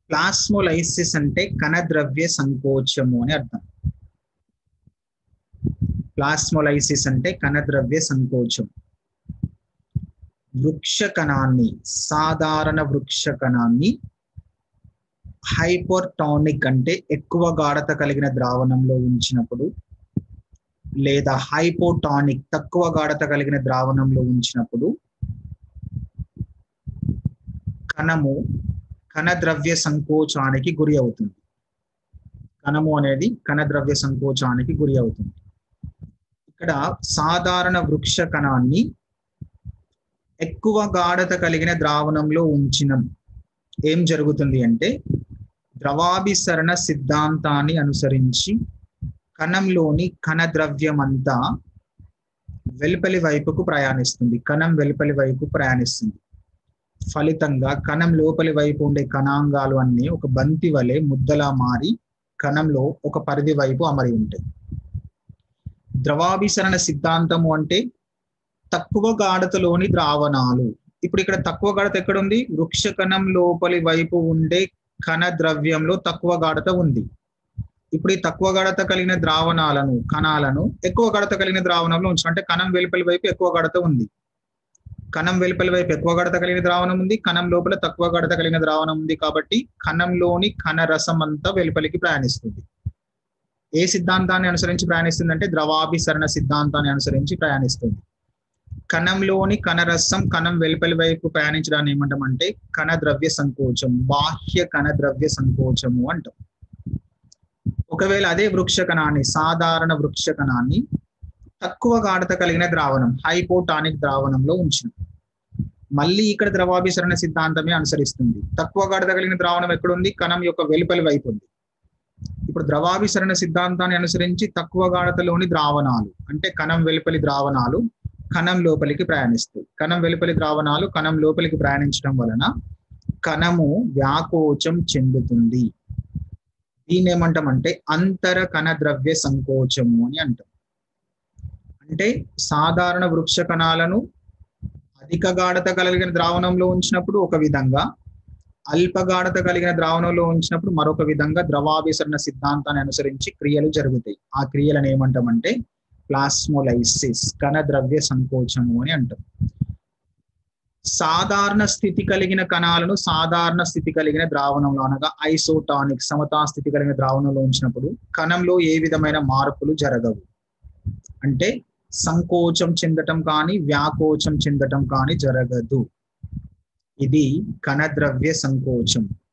plasmolysis అంటే కణద్రవ్య సంకోచము అని అర్థం ప్లాస్మోలైసిస్ అంటే కణద్రవ్య సంకోచం వృక్ష కణాన్ని సాధారణ వృక్ష కణాన్ని హైపోటానిక్ అంటే ఎక్కువ గాఢత కలిగిన ద్రావణంలో ఉంచినప్పుడు లేదా హైపోటానిక్ తక్కువ గాఢత కలిగిన ద్రావణంలో ఉంచినప్పుడు కణము కణద్రవ్య సంకోచానికి గురి అవుతుంది కణము అనేది కణద్రవ్య సంకోచానికి గురి అవుతుంది ఇక్కడ సాధారణ వృక్ష కణాన్ని ఎక్కువ గాఢత కలిగిన ద్రావణంలో ఉంచినం ఏం జరుగుతుంది అంటే ద్రవాభిసరణ సిద్ధాంతాన్ని అనుసరించి కణంలోని కణ ద్రవ్యం అంతా వెలుపలి వైపుకు ప్రయాణిస్తుంది కణం వెలుపలి వైపు ప్రయాణిస్తుంది ఫలితంగా కణం లోపలి వైపు ఉండే కణాంగాలు అన్ని ఒక బంతి వలె ముద్దలా మారి కణంలో ఒక పరిధి వైపు అమరి ఉంటాయి ద్రవాభిసరణ సిద్ధాంతము అంటే తక్కువ గాఢతలోని ద్రావణాలు ఇప్పుడు ఇక్కడ తక్కువ గాఢత ఎక్కడ ఉంది వృక్ష కణం లోపలి వైపు ఉండే కణ ద్రవ్యంలో తక్కువ గాఢత ఉంది ఇప్పుడు ఈ తక్కువ గాఢత కలిగిన ద్రావణాలను కణాలను ఎక్కువ గాఢత కలిగిన ద్రావణంలో ఉంచు అంటే కణం వెలుపలి వైపు ఎక్కువ గాఢత ఉంది కణం వెలుపలి వైపు ఎక్కువ గాఢత కలిగిన ద్రావణం ఉంది కణం లోపల తక్కువ గాఢత కలిగిన ద్రావణం ఉంది కాబట్టి కణంలోని కణ రసం అంతా వెలుపలికి ప్రయాణిస్తుంది ఏ సిద్ధాంతాన్ని అనుసరించి ప్రయాణిస్తుంది అంటే ద్రవాభిసరణ సిద్ధాంతాన్ని అనుసరించి ప్రయాణిస్తుంది కణంలోని కణరసం కణం వెలుపలి వైపు ప్రయాణించడాన్ని ఏమంటామంటే కణ ద్రవ్య సంకోచం బాహ్య కణ ద్రవ్య సంకోచము అంటాం ఒకవేళ అదే వృక్ష కణాన్ని సాధారణ వృక్ష కణాన్ని తక్కువ గాఢత కలిగిన ద్రావణం హైపోటానిక్ ద్రావణంలో ఉంచిన మళ్ళీ ఇక్కడ ద్రవాభిసరణ సిద్ధాంతమే అనుసరిస్తుంది తక్కువ గాఢత కలిగిన ద్రావణం ఎక్కడుంది కణం యొక్క వెలుపలి వైపు ఉంది ఇప్పుడు ద్రవాభిసరణ సిద్ధాంతాన్ని అనుసరించి తక్కువ గాఢతలోని ద్రావణాలు అంటే కణం వెలుపలి ద్రావణాలు కణం లోపలికి ప్రయాణిస్తాయి కణం వెలుపలి ద్రావణాలు కణం లోపలికి ప్రయాణించడం వలన కణము వ్యాకోచం చెందుతుంది దీన్ని ఏమంటామంటే అంతర కణ ద్రవ్య సంకోచము అని అంటాం అంటే సాధారణ వృక్ష కణాలను అధిక గాఢత కలిగిన ద్రావణంలో ఉంచినప్పుడు ఒక విధంగా అల్ప గాఢత కలిగిన ద్రావణంలో ఉంచినప్పుడు మరొక విధంగా ద్రవాభిసరణ సిద్ధాంతాన్ని అనుసరించి క్రియలు జరుగుతాయి ఆ క్రియలను ఏమంటామంటే ప్లాస్మోలైసిస్ కణ ద్రవ్య సంకోచము అని అంటాం సాధారణ స్థితి కలిగిన కణాలను సాధారణ స్థితి కలిగిన ద్రావణంలో అనగా ఐసోటానిక్ సమతా స్థితి కలిగిన ద్రావణంలో ఉంచినప్పుడు కణంలో ఏ విధమైన మార్పులు జరగవు అంటే సంకోచం చెందటం కానీ వ్యాకోచం చెందటం కానీ జరగదు ఇది కణద్రవ్య సంకోచం